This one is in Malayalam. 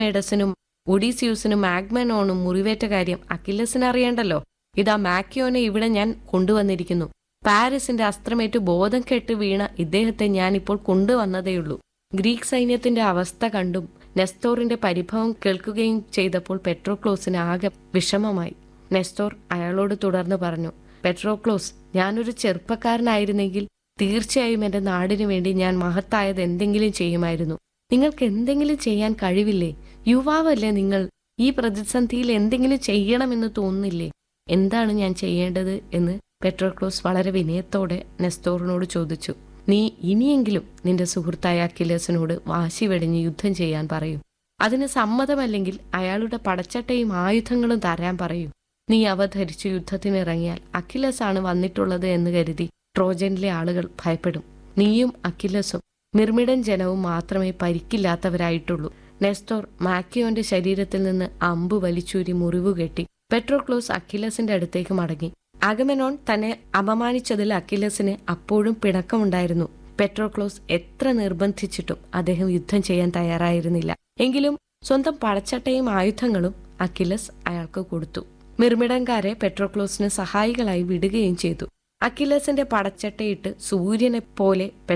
മേഡസിനും ഒഡീസിയൂസിനും ആഗ്മനോണും മുറിവേറ്റ കാര്യം അക്കില്ലസിന് അറിയണ്ടല്ലോ ഇതാ മാക്കിയോനെ ഇവിടെ ഞാൻ കൊണ്ടുവന്നിരിക്കുന്നു പാരീസിന്റെ അസ്ത്രമേറ്റ് ബോധം കെട്ട് വീണ ഇദ്ദേഹത്തെ ഞാൻ ഇപ്പോൾ കൊണ്ടുവന്നതേയുള്ളൂ ഗ്രീക്ക് സൈന്യത്തിന്റെ അവസ്ഥ കണ്ടും നെസ്തോറിന്റെ പരിഭവം കേൾക്കുകയും ചെയ്തപ്പോൾ പെട്രോക്ലോസിന് ആകെ വിഷമമായി നെസ്തോർ അയാളോട് തുടർന്ന് പറഞ്ഞു പെട്രോക്ലോസ് ഞാനൊരു ചെറുപ്പക്കാരനായിരുന്നെങ്കിൽ തീർച്ചയായും എന്റെ നാടിനു വേണ്ടി ഞാൻ മഹത്തായത് എന്തെങ്കിലും ചെയ്യുമായിരുന്നു നിങ്ങൾക്ക് എന്തെങ്കിലും ചെയ്യാൻ കഴിവില്ലേ യുവാവല്ലേ നിങ്ങൾ ഈ പ്രതിസന്ധിയിൽ എന്തെങ്കിലും ചെയ്യണമെന്ന് തോന്നുന്നില്ലേ എന്താണ് ഞാൻ ചെയ്യേണ്ടത് എന്ന് പെട്രോക്ലോസ് വളരെ വിനയത്തോടെ നെസ്തോറിനോട് ചോദിച്ചു നീ ഇനിയെങ്കിലും നിന്റെ സുഹൃത്തായ അക്കിലസിനോട് വാശി വെടിഞ്ഞ് യുദ്ധം ചെയ്യാൻ പറയൂ അതിന് സമ്മതമല്ലെങ്കിൽ അയാളുടെ പടച്ചട്ടയും ആയുധങ്ങളും തരാൻ പറയൂ നീ അവ ധരിച്ചു യുദ്ധത്തിനിറങ്ങിയാൽ അഖിലസ് ആണ് വന്നിട്ടുള്ളത് എന്ന് കരുതി ട്രോജനിലെ ആളുകൾ ഭയപ്പെടും നീയും അഖിലസും മിർമിഡൻ ജനവും മാത്രമേ പരിക്കില്ലാത്തവരായിട്ടുള്ളൂ നെസ്തോർ മാക്കിയോന്റെ ശരീരത്തിൽ നിന്ന് അമ്പ് വലിച്ചൂരി മുറിവുകെട്ടി പെട്രോക്ലോസ് അഖിലസിന്റെ അടുത്തേക്ക് മടങ്ങി അഗമെനോൺ തന്നെ അപമാനിച്ചതിൽ അഖിലസിന് അപ്പോഴും പിണക്കമുണ്ടായിരുന്നു പെട്രോക്ലോസ് എത്ര നിർബന്ധിച്ചിട്ടും അദ്ദേഹം യുദ്ധം ചെയ്യാൻ തയ്യാറായിരുന്നില്ല എങ്കിലും സ്വന്തം പടച്ചട്ടയും ആയുധങ്ങളും അഖിലസ് അയാൾക്ക് കൊടുത്തു മിർമിടൻകാരെ പെട്രോക്ലോസിന് സഹായികളായി വിടുകയും ചെയ്തു അഖിലസിന്റെ പടച്ചട്ടയിട്ട് സൂര്യനെ പോലെ